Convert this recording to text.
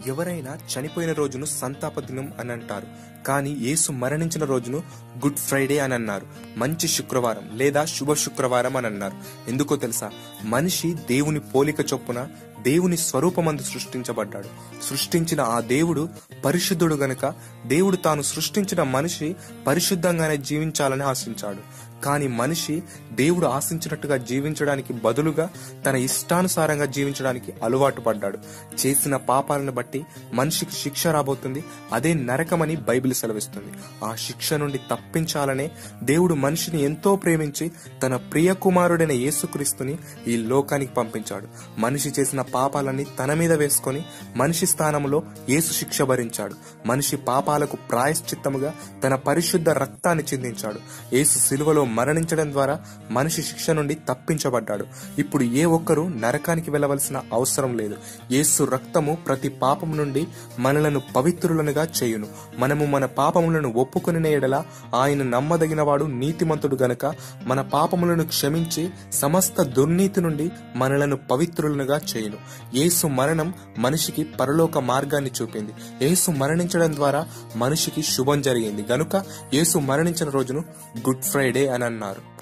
ఎవరైనా చనిపోయిన రోజును సంతాప దినం అని అంటారు కానీ యేసు మరణించిన రోజును గుడ్ ఫ్రైడే అని అన్నారు మంచి శుక్రవారం లేదా శుభ శుక్రవారం అని అన్నారు ఎందుకో తెలుసా మనిషి దేవుని పోలిక చొప్పున దేవుని స్వరూపమందు సృష్టించబడ్డాడు సృష్టించిన ఆ దేవుడు పరిశుద్ధుడు గనుక దేవుడు తాను సృష్టించిన మనిషి పరిశుద్ధంగానే జీవించాలని ఆశించాడు కానీ మనిషి దేవుడు ఆశించినట్టుగా జీవించడానికి బదులుగా తన ఇష్టానుసారంగా జీవించడానికి అలవాటు పడ్డాడు చేసిన పాపాలను బట్టి మనిషికి శిక్ష రాబోతుంది అదే నరకమని బైబిల్ సెలవిస్తుంది ఆ శిక్ష నుండి తప్పించాలనే దేవుడు మనిషిని ఎంతో ప్రేమించి తన ప్రియ కుమారుడైన యేసుక్రీస్తుని ఈ లోకానికి పంపించాడు మనిషి చేసిన పాపాలన్నీ తన మీద వేసుకొని మనిషి స్థానంలో యేసు శిక్ష భరించాడు మనిషి పాపాలకు ప్రాయశ్చిత్తముగా తన పరిశుద్ధ రక్తాన్ని చిందించాడు యేసు సిలువలో మరణించడం ద్వారా మనిషి శిక్ష నుండి తప్పించబడ్డాడు ఇప్పుడు ఏ ఒక్కరూ నరకానికి వెళ్ళవలసిన అవసరం లేదు యేసు రక్తము ప్రతి పాపం నుండి మనలను పవిత్రులనుగా చేయును మనము మన పాపములను ఒప్పుకొని ఎడల ఆయన నమ్మదగినవాడు నీతిమంతుడు గనక మన పాపములను క్షమించి సమస్త దుర్నీతి నుండి మనలను పవిత్రులనుగా చేయును యేసు మరణం మనిషికి పరలోక మార్గాన్ని చూపింది యేసు మరణించడం ద్వారా మనిషికి శుభం జరిగింది గనుక యేసు మరణించిన రోజును గుడ్ ఫ్రైడే అని అన్నారు